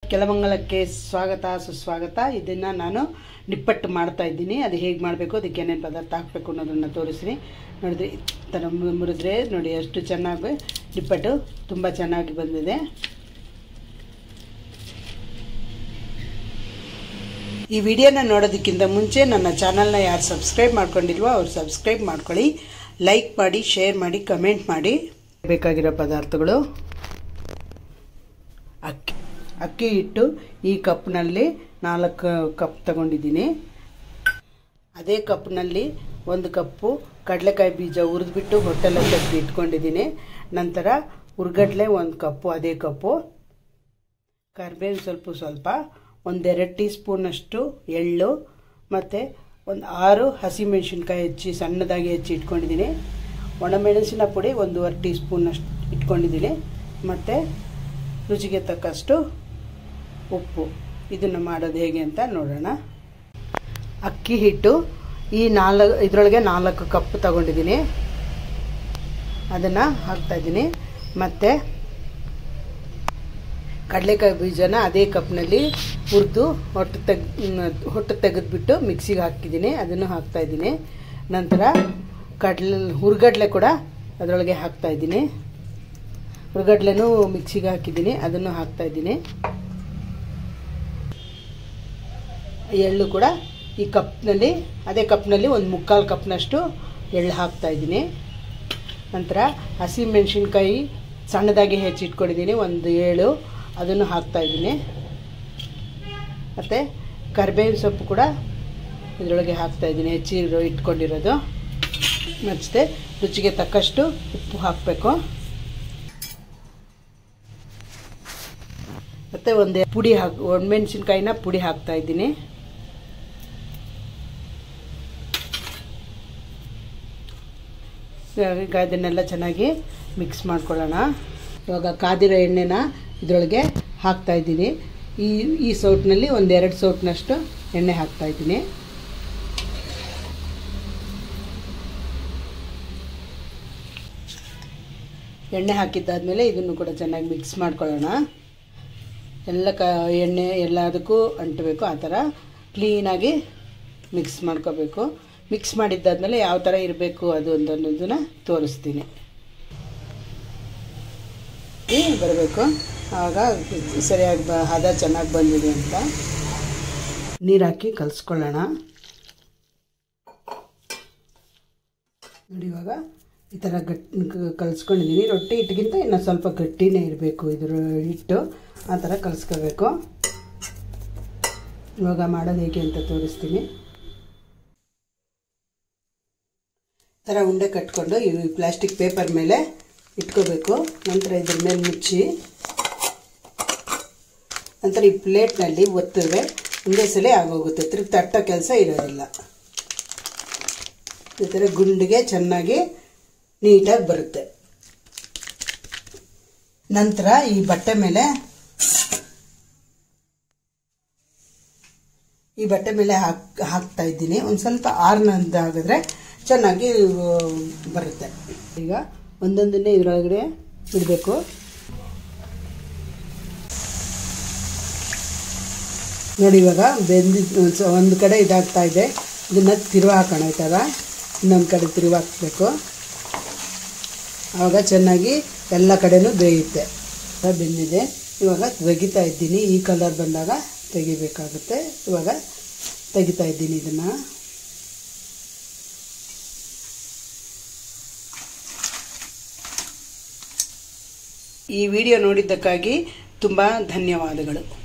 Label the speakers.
Speaker 1: ಕೆಲಮಂಗಲಕ್ಕೆ ಸ್ವಾಗತ ಸುಸ್ವಾಗತ ಇದನ್ನು ನಾನು ನಿಪ್ಪಟ್ಟು ಮಾಡ್ತಾ ಇದ್ದೀನಿ ಅದು ಹೇಗೆ ಮಾಡಬೇಕು ಅದಕ್ಕೆ ಏನೇನು ಪದಾರ್ಥ ಹಾಕಬೇಕು ಅನ್ನೋದನ್ನು ತೋರಿಸ್ತೀನಿ ನೋಡಿದ್ರೆ ಈ ಥರ ಮು- ಮುರಿದ್ರೆ ನೋಡಿ ಎಷ್ಟು ಚೆನ್ನಾಗಿ ನಿಪ್ಪಟ್ಟು ತುಂಬ ಚೆನ್ನಾಗಿ ಬಂದಿದೆ ಈ ವಿಡಿಯೋನ ನೋಡೋದಕ್ಕಿಂತ ಮುಂಚೆ ನನ್ನ ಚಾನಲ್ನ ಯಾರು ಸಬ್ಸ್ಕ್ರೈಬ್ ಮಾಡ್ಕೊಂಡಿಲ್ವೋ ಅವ್ರು ಸಬ್ಸ್ಕ್ರೈಬ್ ಮಾಡ್ಕೊಳ್ಳಿ ಲೈಕ್ ಮಾಡಿ ಶೇರ್ ಮಾಡಿ ಕಮೆಂಟ್ ಮಾಡಿ ಬೇಕಾಗಿರೋ ಪದಾರ್ಥಗಳು ಅಕ್ಕಿ ಅಕ್ಕಿ ಹಿಟ್ಟು ಈ ಕಪ್ನಲ್ಲಿ ನಾಲ್ಕು ಕಪ್ ತಗೊಂಡಿದ್ದೀನಿ ಅದೇ ಕಪ್ನಲ್ಲಿ ಒಂದು ಕಪ್ಪು ಕಡಲೆಕಾಯಿ ಬೀಜ ಹುರಿದ್ಬಿಟ್ಟು ಹೊಟ್ಟೆಲ್ಲ ತೆಗೆದು ಇಟ್ಕೊಂಡಿದ್ದೀನಿ ನಂತರ ಹುರ್ಗಡ್ಲೆ ಒಂದು ಕಪ್ಪು ಅದೇ ಕಪ್ಪು ಕರಿಬೇವು ಸ್ವಲ್ಪ ಸ್ವಲ್ಪ ಒಂದೆರಡು ಟೀ ಸ್ಪೂನಷ್ಟು ಎಳ್ಳು ಮತ್ತು ಒಂದು ಆರು ಹಸಿಮೆಣಸಿನ್ಕಾಯಿ ಹೆಚ್ಚಿ ಸಣ್ಣದಾಗಿ ಹೆಚ್ಚಿ ಇಟ್ಕೊಂಡಿದ್ದೀನಿ ಒಣಮೆಣಸಿನ ಪುಡಿ ಒಂದೂವರೆ ಟೀ ಸ್ಪೂನಷ್ಟು ಇಟ್ಕೊಂಡಿದ್ದೀನಿ ಮತ್ತು ರುಚಿಗೆ ತಕ್ಕಷ್ಟು ಉಪ್ಪು ಇದನ್ನು ಮಾಡೋದು ಹೇಗೆ ಅಂತ ನೋಡೋಣ ಅಕ್ಕಿ ಹಿಟ್ಟು ಈ ನಾಲ್ಕು ಇದರೊಳಗೆ ನಾಲ್ಕು ಕಪ್ ತಗೊಂಡಿದ್ದೀನಿ ಅದನ್ನು ಹಾಕ್ತಾಯಿದ್ದೀನಿ ಮತ್ತು ಕಡಲೆಕಾಯಿ ಬೀಜನ ಅದೇ ಕಪ್ನಲ್ಲಿ ಹುರಿದು ಹೊಟ್ಟು ತೆಗ್ ಹೊಟ್ಟು ತೆಗೆದ್ಬಿಟ್ಟು ಮಿಕ್ಸಿಗೆ ಹಾಕಿದ್ದೀನಿ ಅದನ್ನು ಹಾಕ್ತಾಯಿದ್ದೀನಿ ನಂತರ ಕಡ್ಲೆ ಹುರ್ಗಡ್ಲೆ ಕೂಡ ಅದರೊಳಗೆ ಹಾಕ್ತಾಯಿದ್ದೀನಿ ಹುರ್ಗಡ್ಲೆನೂ ಮಿಕ್ಸಿಗೆ ಹಾಕಿದ್ದೀನಿ ಅದನ್ನು ಹಾಕ್ತಾಯಿದ್ದೀನಿ ಎಳ್ಳು ಕೂಡ ಈ ಕಪ್ನಲ್ಲಿ ಅದೇ ಕಪ್ನಲ್ಲಿ ಒಂದು ಮುಕ್ಕಾಲು ಕಪ್ನಷ್ಟು ಎಳ್ಳು ಹಾಕ್ತಾಯಿದ್ದೀನಿ ನಂತರ ಹಸಿ ಮೆಣಸಿನ್ಕಾಯಿ ಸಣ್ಣದಾಗಿ ಹೆಚ್ಚಿಟ್ಕೊಂಡಿದ್ದೀನಿ ಒಂದು ಏಳು ಅದನ್ನು ಹಾಕ್ತಾಯಿದ್ದೀನಿ ಮತ್ತು ಕರಿಬೇವಿನ ಸೊಪ್ಪು ಕೂಡ ಇದರೊಳಗೆ ಹಾಕ್ತಾಯಿದ್ದೀನಿ ಹೆಚ್ಚಿ ಇಟ್ಕೊಂಡಿರೋದು ಮತ್ತು ರುಚಿಗೆ ತಕ್ಕಷ್ಟು ಉಪ್ಪು ಹಾಕಬೇಕು ಮತ್ತು ಒಂದು ಪುಡಿ ಹಾಕಿ ಒಣಮೆಣ್ಸಿನ್ಕಾಯಿನ ಪುಡಿ ಹಾಕ್ತಾ ಇದ್ದೀನಿ ಈಗ ಅದನ್ನೆಲ್ಲ ಚೆನ್ನಾಗಿ ಮಿಕ್ಸ್ ಮಾಡ್ಕೊಳ್ಳೋಣ ಇವಾಗ ಕಾದಿರೋ ಎಣ್ಣೆನ ಇದರೊಳಗೆ ಹಾಕ್ತಾ ಇದ್ದೀನಿ ಈ ಈ ಸೌಟ್ನಲ್ಲಿ ಒಂದೆರಡು ಸೌಟ್ನಷ್ಟು ಎಣ್ಣೆ ಹಾಕ್ತಾ ಇದ್ದೀನಿ ಎಣ್ಣೆ ಹಾಕಿದ್ದಾದಮೇಲೆ ಇದನ್ನು ಕೂಡ ಚೆನ್ನಾಗಿ ಮಿಕ್ಸ್ ಮಾಡ್ಕೊಳ್ಳೋಣ ಎಲ್ಲ ಕ ಎಣ್ಣೆ ಎಲ್ಲದಕ್ಕೂ ಅಂಟಬೇಕು ಆ ಥರ ಕ್ಲೀನಾಗಿ ಮಿಕ್ಸ್ ಮಾಡ್ಕೋಬೇಕು ಮಿಕ್ಸ್ ಮಾಡಿದ್ದಾದಮೇಲೆ ಯಾವ ಥರ ಇರಬೇಕು ಅದು ಒಂದು ಅನ್ನೋದನ್ನು ತೋರಿಸ್ತೀನಿ ಬರಬೇಕು ಆವಾಗ ಸರಿಯಾಗಿ ಬ ಹದ ಚೆನ್ನಾಗಿ ಬಂದಿದೆ ಅಂತ ನೀರು ಹಾಕಿ ಕಲಿಸ್ಕೊಳ್ಳೋಣ ನೋಡಿ ಇವಾಗ ಈ ಥರ ಗಟ್ಟಿ ಕಲಿಸ್ಕೊಂಡಿದ್ದೀನಿ ರೊಟ್ಟಿ ಹಿಟ್ಟಿಗಿಂತ ಇನ್ನು ಸ್ವಲ್ಪ ಗಟ್ಟಿನೇ ಇರಬೇಕು ಇದ್ರ ಹಿಟ್ಟು ಆ ಥರ ಕಲಿಸ್ಕೋಬೇಕು ಇವಾಗ ಮಾಡೋದು ಹೇಗೆ ಅಂತ ತೋರಿಸ್ತೀನಿ ಈ ಥರ ಉಂಡೆ ಕಟ್ಕೊಂಡು ಈ ಪ್ಲಾಸ್ಟಿಕ್ ಪೇಪರ್ ಮೇಲೆ ಇಟ್ಕೋಬೇಕು ನಂತರ ಇದ್ರ ಮೇಲೆ ಮುಚ್ಚಿ ನಂತರ ಈ ಪ್ಲೇಟ್ನಲ್ಲಿ ಒತ್ತಿದ್ರೆ ಒಂದೇ ಸಲ ಆಗೋಗುತ್ತೆ ತಿರುಗಿ ತಟ್ಟೋ ಕೆಲಸ ಇರೋದಿಲ್ಲ ಈ ಥರ ಗುಂಡಿಗೆ ಚೆನ್ನಾಗಿ ನೀಟಾಗಿ ಬರುತ್ತೆ ನಂತರ ಈ ಬಟ್ಟೆ ಮೇಲೆ ಈ ಬಟ್ಟೆ ಮೇಲೆ ಹಾಕ್ ಹಾಕ್ತಾ ಇದ್ದೀನಿ ಒಂದು ಸ್ವಲ್ಪ ಆರ್ನದ್ದಾಗಿದ್ರೆ ಚೆನ್ನಾಗಿ ಬರುತ್ತೆ ಈಗ ಒಂದೊಂದನ್ನೇ ಇದರೊಳಗಡೆ ಇಡಬೇಕು ನೋಡಿ ಇವಾಗ ಬೆಂದಿದ್ದು ಒಂದು ಕಡೆ ಇದಾಗ್ತಾ ಇದೆ ಇದನ್ನು ತಿರುವು ಹಾಕೋಣ ಆಯ್ತದ ಇನ್ನೊಂದು ಕಡೆ ತಿರುವು ಹಾಕಬೇಕು ಆವಾಗ ಚೆನ್ನಾಗಿ ಎಲ್ಲ ಕಡೆನೂ ಬೇಯುತ್ತೆ ಬೆಂದಿದೆ ಇವಾಗ ತೆಗಿತಾ ಇದ್ದೀನಿ ಈ ಕಲರ್ ಬಂದಾಗ ತೆಗಿಬೇಕಾಗುತ್ತೆ ಇವಾಗ ತೆಗಿತಾ ಇದ್ದೀನಿ ಇದನ್ನು ಈ ವಿಡಿಯೋ ನೋಡಿದ್ದಕ್ಕಾಗಿ ತುಂಬ ಧನ್ಯವಾದಗಳು